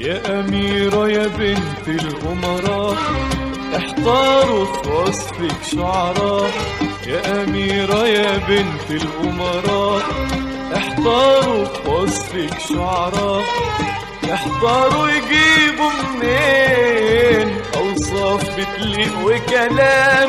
يا أميرة يا بنت الأمراء احتاروا في وصفك شعراء يا أميرة يا بنت الأمراء احتاروا في وصفك شعراء احتاروا يجيبوا منين أوصاف بتليق وكلام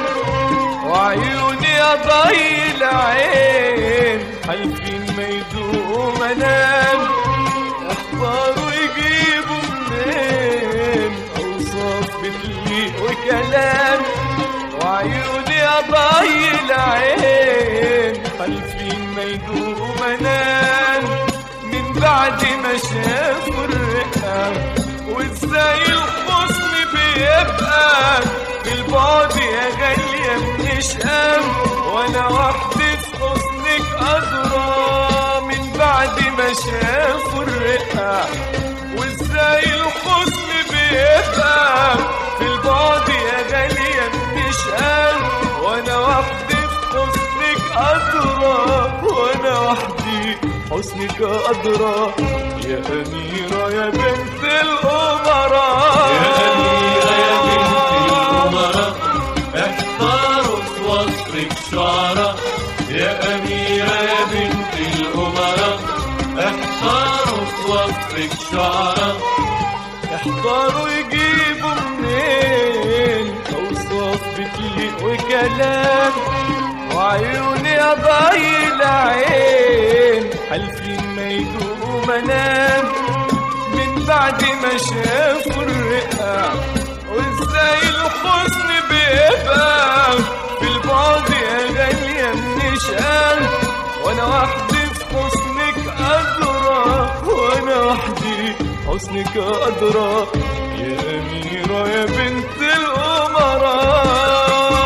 وعيوني أضيل العين حالفين ما يدوقوا منام احتاروا يجيبوا منين أوصاف بتليق وكلام وعيوني أضيل العين حالفين ما يدوقوا منام من بعد ما شافوا الرئة وازاي الحزن بيبقى في البعد يا غالية بنشقى وانا وحدي في حزنك أدرى من بعد ما شافوا الرئة وازاي الحزن بيبقى في البعد يا غالية بنشقى وانا وحدي في حزنك أدرى وانا وحدي حسنك أدرى يا أميرة يا بنت الأمراء يا أميرة يا بنت الأمراء احتاروا في وصفك شعراء يا أميرة يا بنت الأمراء احتاروا في وصفك شعراء احتاروا يجيبوا منين أوصاف بتليق وكلام وعيوني أضيل عين حالفين ما يدوقوا منام من بعد ما شافوا الرئة وازاي الحزن بيبقى في البعد يا غالية بنشقى وانا وحدي في حسنك أدرى وانا وحدي حسنك أدرى يا أميرة يا بنت الأمراء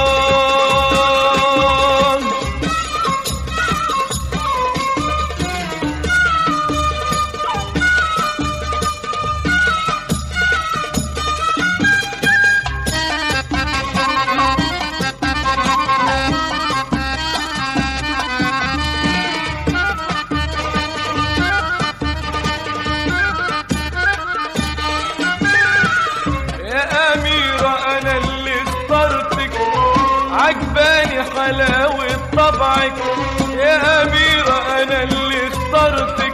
يا أميرة أنا اللي اخترتك عجباني حلاوة طبعك يا أميرة أنا اللي اخترتك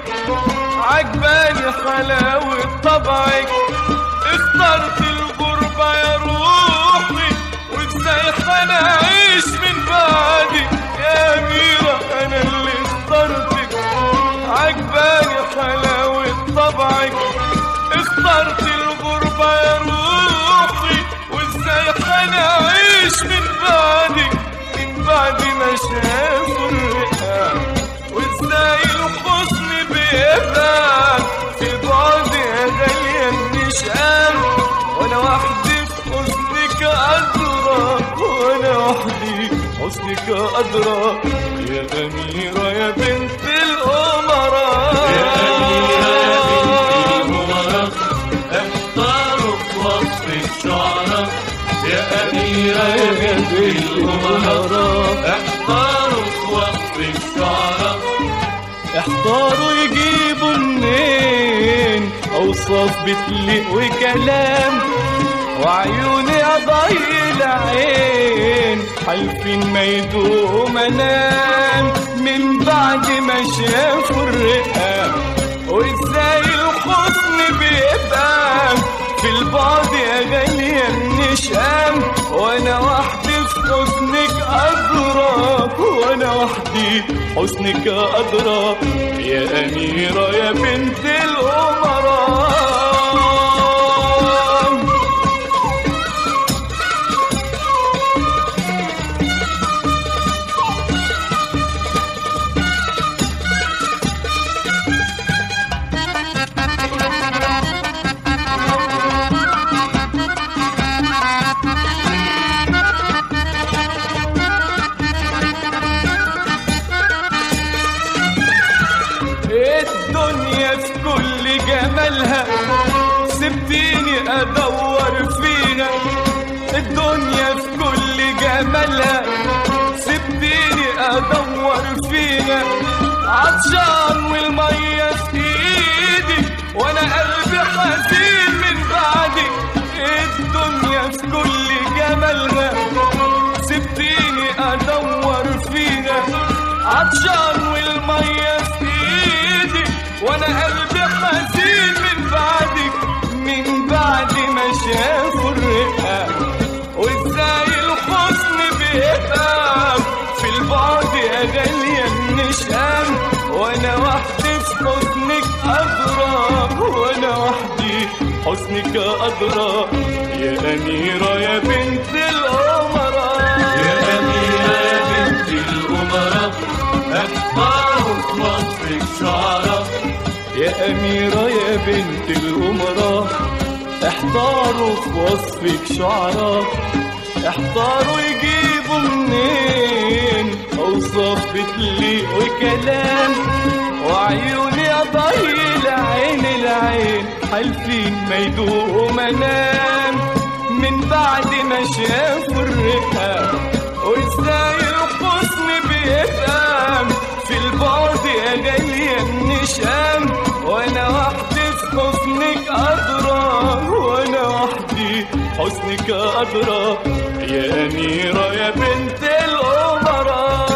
عجباني حلاوة طبعك اخترت الغربة يا روحي وازاي هنعيش من بعدك يا أميرة أنا اللي اخترتك عجباني حلاوة طبعك اخترت الغربة يا روحي وازاي هنعيش من بعدك من بعد ما شافوا الرئة وازاي الحزن بيبقى في بعد يا غالية النشام وانا وحدي في حزنك أدرى وانا وحدي حزنك أدرى يا أميرة يا بنت الأمراء يا أميرة يا بنت الأمراء احتاروا في وصفك شعراء يا أميرة يا بنت الأمراء احتاروا في وصفك شعراء احتاروا يجيبوا منين اوصاف بتليق وكلام وعيوني اضيل عين حالفين ما يدوقوا منام من بعد ما شافوا الرئة وازاي الحزن بيبقى في البعد يا غالية النشام وانا وحدي في حزنك أدرى وانا وحدي حزنك أدرى يا أميرة يا بنت الأمراء الدنيا في كل جمالها سبتيني ادور فيها الدنيا في كل جمالها سبتيني ادور فيها عطشان والميه في ايدي وانا قلبي حزين النشام في البعد يا غالية النشام وانا وحدي في حضنك اضرب وانا وحدي حسنك أدرى يا أميرة يا بنت الأمراء يا أميرة يا بنت الأمراء اختاروا في وصفك شعراء يا أميرة يا بنت الأمراء احتاروا في وصفك شعراء احتاروا يجيبوا منين أوصاف بتليق وكلام وعيوني أضيل عين العين حالفين ما يدوقوا منام من بعد ما شافوا الرقة وازاي الحسن بيفهم في البعد يا غالية النشام وانا وحدي في حسنك أدرى وانا وحدي حسنك أدرى يا أميرة يا بنت الأمراء